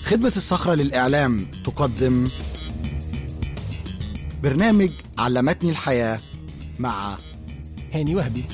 خدمة الصخرة للإعلام تقدم برنامج علمتني الحياة مع هاني وهبي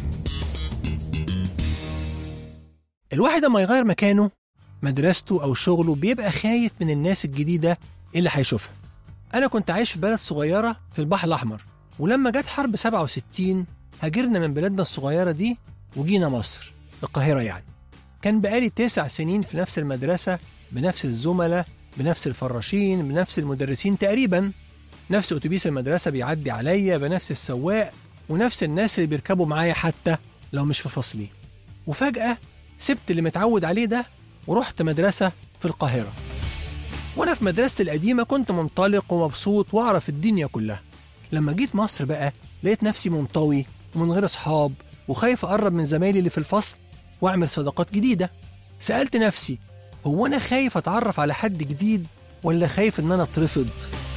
الواحد لما يغير مكانه مدرسته أو شغله بيبقى خايف من الناس الجديدة اللي هيشوفها أنا كنت عايش في بلد صغيرة في البحر الأحمر ولما جت حرب 67 هاجرنا من بلادنا الصغيرة دي وجينا مصر القاهرة يعني كان بقالي تسع سنين في نفس المدرسة بنفس الزملاء بنفس الفراشين بنفس المدرسين تقريبا نفس أتوبيس المدرسة بيعدي عليا بنفس السواق ونفس الناس اللي بيركبوا معايا حتى لو مش في فصلي وفجأة سبت اللي متعود عليه ده ورحت مدرسة في القاهرة وأنا في مدرستي القديمة كنت منطلق ومبسوط وأعرف الدنيا كلها لما جيت مصر بقى لقيت نفسي منطوي ومن غير أصحاب وخايف أقرب من زمايلي اللي في الفصل وأعمل صداقات جديدة سألت نفسي هو أنا خايف أتعرف على حد جديد ولا خايف إن أنا أترفض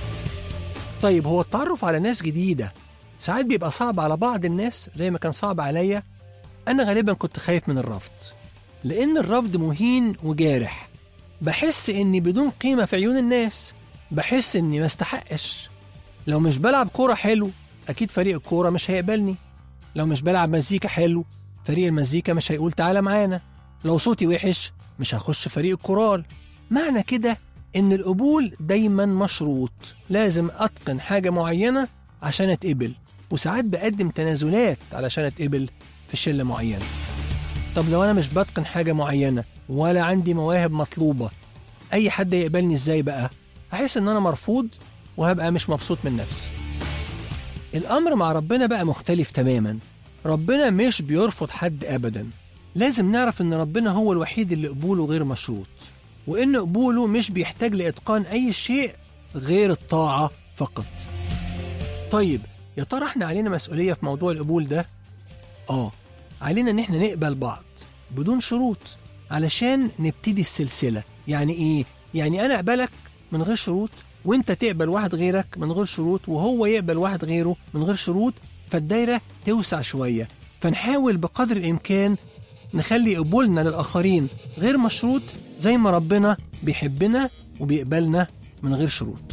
طيب هو التعرف على ناس جديدة ساعات بيبقى صعب على بعض الناس زي ما كان صعب عليا أنا غالبا كنت خايف من الرفض لأن الرفض مهين وجارح بحس إني بدون قيمة في عيون الناس بحس إني ما استحقش لو مش بلعب كورة حلو أكيد فريق الكورة مش هيقبلني لو مش بلعب مزيكا حلو فريق المزيكا مش هيقول تعالى معانا لو صوتي وحش مش هخش فريق الكورال معنى كده إن القبول دايما مشروط لازم أتقن حاجة معينة عشان أتقبل وساعات بقدم تنازلات علشان أتقبل في شلة معينة طب لو أنا مش بتقن حاجة معينة ولا عندي مواهب مطلوبة أي حد يقبلني إزاي بقى؟ هحس إن أنا مرفوض وهبقى مش مبسوط من نفسي الأمر مع ربنا بقى مختلف تماما ربنا مش بيرفض حد أبدا لازم نعرف إن ربنا هو الوحيد اللي قبوله غير مشروط وإن قبوله مش بيحتاج لإتقان أي شيء غير الطاعة فقط طيب يا ترى احنا علينا مسؤولية في موضوع القبول ده؟ آه علينا إن احنا نقبل بعض بدون شروط علشان نبتدي السلسلة يعني إيه؟ يعني أنا أقبلك من غير شروط وانت تقبل واحد غيرك من غير شروط وهو يقبل واحد غيره من غير شروط فالدايرة توسع شوية فنحاول بقدر الإمكان نخلي قبولنا للآخرين غير مشروط زي ما ربنا بيحبنا وبيقبلنا من غير شروط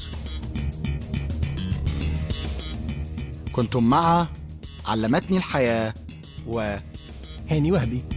كنتم مع علمتني الحياة و هاني وهبي